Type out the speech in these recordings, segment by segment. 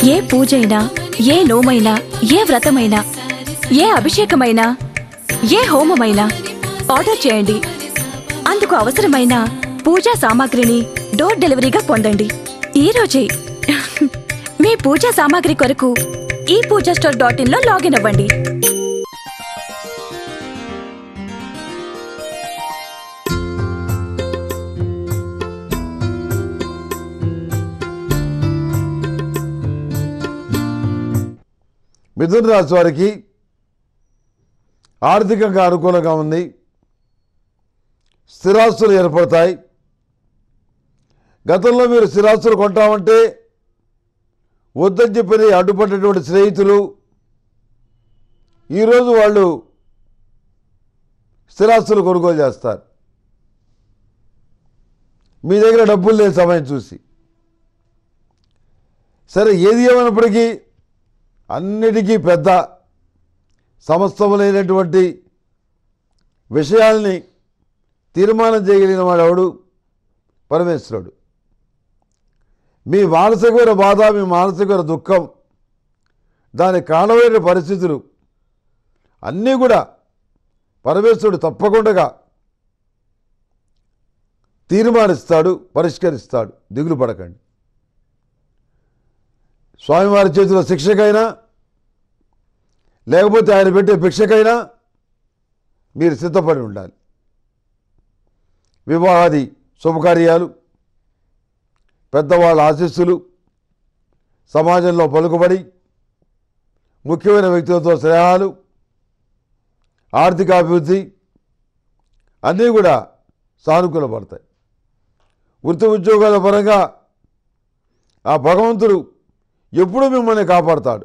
ఏ పూజైనా ఏ నోమైనా ఏ వ్రతమైనా ఏ అభిషేకమైనా ఏ హోమమైనా ఆర్డర్ చేయండి అందుకు అవసరమైన పూజా సామాగ్రిని డోర్ డెలివరీగా పొందండి ఈ రోజే మీ పూజా సామాగ్రి కొరకు ఈ పూజా స్టోర్ డాట్ ఇన్ లో లాగిన్ అవ్వండి మిథున రాశి వారికి ఆర్థికంగా అనుకూలంగా ఉంది స్థిరాస్తులు ఏర్పడతాయి గతంలో మీరు స్థిరాస్తులు కొంటామంటే వద్దని చెప్పని అడ్డుపడినటువంటి స్నేహితులు ఈరోజు వాళ్ళు స్థిరాస్తులు కొనుగోలు చేస్తారు మీ దగ్గర డబ్బులు లేని సమయం చూసి సరే ఏది ఏమైనప్పటికీ అన్నిటికీ పెద్ద సమస్తములైనటువంటి విషయాల్ని తీర్మానం చేయగలిగిన వాడు ఎవడు పరమేశ్వరుడు మీ మానసికమైన బాధ మీ మానసికమైన దుఃఖం దాని కారణమైన పరిస్థితులు అన్నీ కూడా పరమేశ్వరుడు తప్పకుండా తీర్మానిస్తాడు పరిష్కరిస్తాడు దిగులు పడకండి స్వామివారి చేతిలో శిక్షకైనా లేకపోతే ఆయన పెట్టే భిక్షకైనా మీరు సిద్ధపడి ఉండాలి వివాహాది శుభకార్యాలు పెద్దవాళ్ళ ఆశీస్సులు సమాజంలో పలుకుబడి ముఖ్యమైన వ్యక్తులతో స్నేహాలు ఆర్థిక అభివృద్ధి అన్నీ కూడా సానుకూలపడతాయి వృత్తి ఉద్యోగాల పరంగా ఆ భగవంతుడు ఎప్పుడూ మిమ్మల్ని కాపాడుతాడు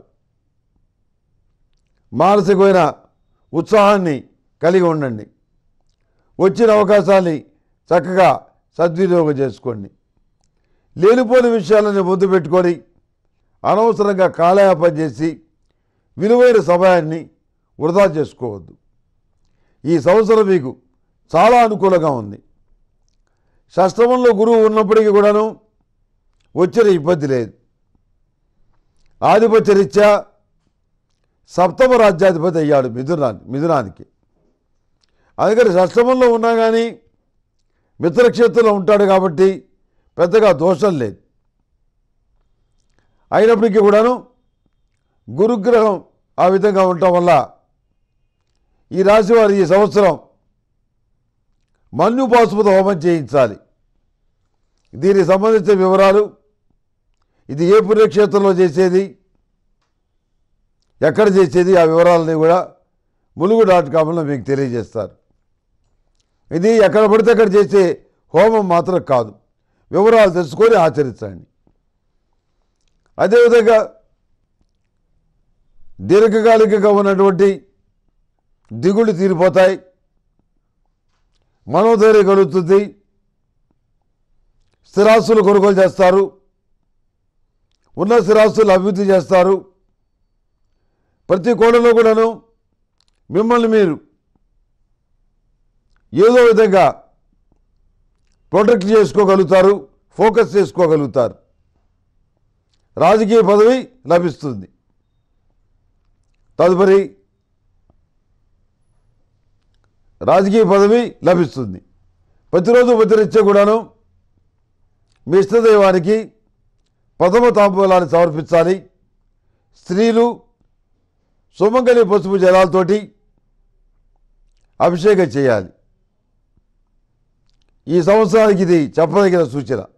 మానసికమైన ఉత్సాహాన్ని కలిగి ఉండండి వచ్చిన అవకాశాన్ని చక్కగా సద్వినియోగం చేసుకోండి లేనిపోని విషయాలని ముందు పెట్టుకొని అనవసరంగా కాలయాపన చేసి విలువైన సమయాన్ని వృధా చేసుకోవద్దు ఈ సంవత్సరం మీకు చాలా అనుకూలంగా ఉంది షష్టమంలో గురువు ఉన్నప్పటికీ కూడాను వచ్చిన ఇబ్బంది లేదు ఆధిపత్య రీత్యా సప్తమ రాజ్యాధిపతి అయ్యాడు మిథునాన్ని మిథునానికి అందుకని షష్టమంలో ఉన్నా కానీ మిత్రక్షేత్రంలో ఉంటాడు కాబట్టి పెద్దగా దోషం లేదు అయినప్పటికీ కూడాను గురుగ్రహం ఆ విధంగా ఉండటం వల్ల ఈ రాశి వారు ఈ సంవత్సరం మన్యుపాశుపత హోమం చేయించాలి దీనికి సంబంధించిన వివరాలు ఇది ఏ పుణ్యక్షేత్రంలో చేసేది ఎక్కడ చేసేది ఆ వివరాలని కూడా ములుగు డాట్ కామ్లో మీకు తెలియజేస్తారు ఇది ఎక్కడ పడితే అక్కడ చేసే హోమం మాత్రం కాదు వివరాలు తెలుసుకొని ఆచరించండి అదేవిధంగా దీర్ఘకాలికంగా ఉన్నటువంటి దిగుళ్ళు తీరిపోతాయి మనోధైర్యం కలుగుతుంది స్థిరాస్తులు కొనుగోలు చేస్తారు ఉన్న స్థిరాస్తులు అభివృద్ధి చేస్తారు ప్రతి కోణంలో కూడాను మిమ్మల్ని మీరు ఏదో విధంగా ప్రొటెక్ట్ చేసుకోగలుగుతారు ఫోకస్ చేసుకోగలుగుతారు రాజకీయ పదవి లభిస్తుంది తదుపరి రాజకీయ పదవి లభిస్తుంది ప్రతిరోజు ప్రతినిత్య కూడాను మీ ఇష్టదైవానికి ప్రథమ తాంబూలాన్ని సమర్పించాలి స్త్రీలు సుమంగళి పసుపు జలాలతోటి అభిషేకం చేయాలి ఈ సంవత్సరానికి ఇది చెప్పదగిన సూచన